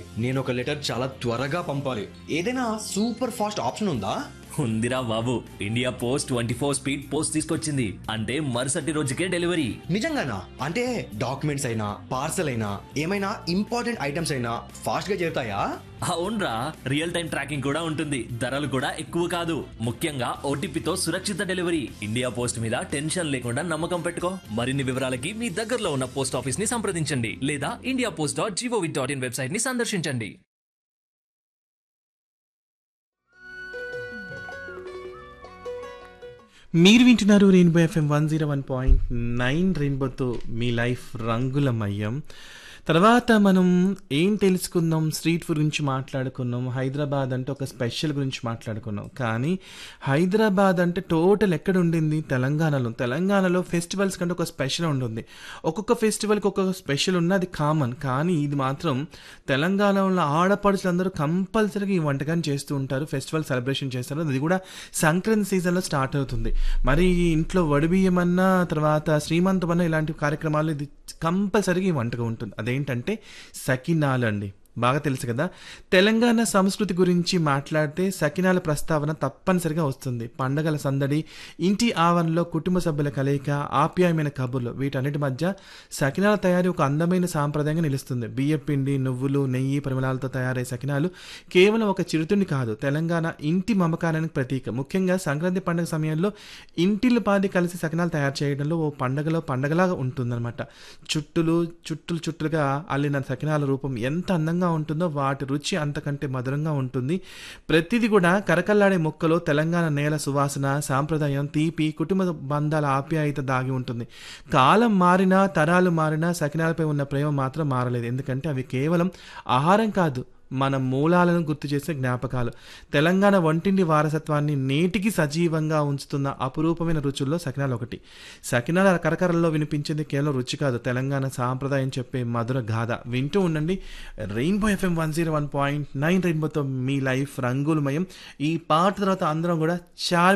నేను ఒక లెటర్ చాలా త్వరగా పంపాలి ఏదైనా సూపర్ ఫాస్ట్ ఆప్షన్ ఉందా ఉందిరా బాబు India post twenty four speed post తీసుకొచ్చింది అంటే మరుసటి రోజుకే డెలివరీ నిజంగానా అంటే డాక్యుమెంట్స్ అయినా పార్సల్ అయినా ఏమైనా ఇంపార్టెంట్ ఐటమ్స్ అయినా ఫాస్ట్ గా చేరుతాయా అవునరా రియల్ టైం ట్రాకింగ్ కూడా ఉంటుంది ధరలు కూడా ఎక్కువ కాదు ముఖ్యంగా ఓటీపీతో సురక్షిత డెలివరీ ఇండియా పోస్ట్ మీద టెన్షన్ లేకుండా నమ్మకం పెట్టుకో మరిన్ని వివరాలకి మీ దగ్గరలో ఉన్న పోస్ట్ ఆఫీస్ ని సంప్రదించండి లేదా India post dot G O V dot in website ని సందర్శించండి మీరు వింటున్నారు rainbow FM one zero one point nine రెయిన్బోతో మీ లైఫ్ రంగులమయం తర్వాత మనం ఏం తెలుసుకుందాం స్ట్రీట్ ఫుడ్ గురించి మాట్లాడుకున్నాం హైదరాబాద్ అంటే ఒక స్పెషల్ గురించి మాట్లాడుకున్నాం కానీ హైదరాబాద్ అంటే టోటల్ ఎక్కడ ఉండింది తెలంగాణలో తెలంగాణలో ఫెస్టివల్స్ కంటే ఒక స్పెషల్ ఉంటుంది ఒక్కొక్క ఫెస్టివల్కి ఒక్కొక్క స్పెషల్ ఉన్న అది కామన్ కానీ ఇది మాత్రం తెలంగాణలో ఆడపడుచులందరూ కంపల్సరీగా ఈ వంటకాన్ని చేస్తూ ఉంటారు ఫెస్టివల్ సెలబ్రేషన్ చేస్తారు అది కూడా సంక్రాంతి సీజన్లో స్టార్ట్ అవుతుంది మరి ఈ ఇంట్లో వడిబియ్యం అన్నా తర్వాత శ్రీమంతం అన్న ఇలాంటి కార్యక్రమాలు ఇది కంపల్సరీగా ఈ వంటకం ఉంటుంది అదేంటంటే సకినాలు అండి బాగా తెలుసు కదా తెలంగాణ సంస్కృతి గురించి మాట్లాడితే సకినాల ప్రస్తావన తప్పనిసరిగా వస్తుంది పండగల సందడి ఇంటి ఆవరణలో కుటుంబ సభ్యుల కలయిక ఆప్యాయమైన కబుర్లు వీటన్నిటి మధ్య సకినాల తయారీ ఒక అందమైన సాంప్రదాయంగా నిలుస్తుంది బియ్యం పిండి నువ్వులు నెయ్యి పరిమళాలతో తయారయ్యే సకినాలు కేవలం ఒక చిరుతిండి కాదు తెలంగాణ ఇంటి మమకారానికి ప్రతీక ముఖ్యంగా సంక్రాంతి పండుగ సమయంలో ఇంటిల్లు పాది కలిసి సకినాలు తయారు చేయడంలో ఓ పండగలో పండగలాగా ఉంటుందన్నమాట చుట్టులు చుట్టులు చుట్టులుగా అల్లిన సకినాల రూపం ఎంత అందంగా ఉంటుందో వాటి రుచి అంతకంటే మధురంగా ఉంటుంది ప్రతిదీ కూడా కరకల్లాడే మొక్కలో తెలంగాణ నేల సువాసన సాంప్రదాయం తీపి కుటుంబ బంధాల ఆప్యాయత దాగి ఉంటుంది కాలం మారినా తరాలు మారినా సకినాలపై ఉన్న ప్రేమ మాత్రం మారలేదు ఎందుకంటే అవి కేవలం ఆహారం కాదు మన మూలాలను గుర్తు చేసే జ్ఞాపకాలు తెలంగాణ వంటింటి వారసత్వాన్ని నేటికి సజీవంగా ఉంచుతున్న అపురూపమైన రుచుల్లో సకినాలు ఒకటి సకినాల కరకరల్లో వినిపించేది కేవలం రుచి కాదు తెలంగాణ సాంప్రదాయం చెప్పే మధుర గాథ వింటూ ఉండండి rainbow FM one zero one point nine రెయిన్బోతో మీ లైఫ్ రంగులమయం ఈ పాట తర్వాత అందరం కూడా చాలా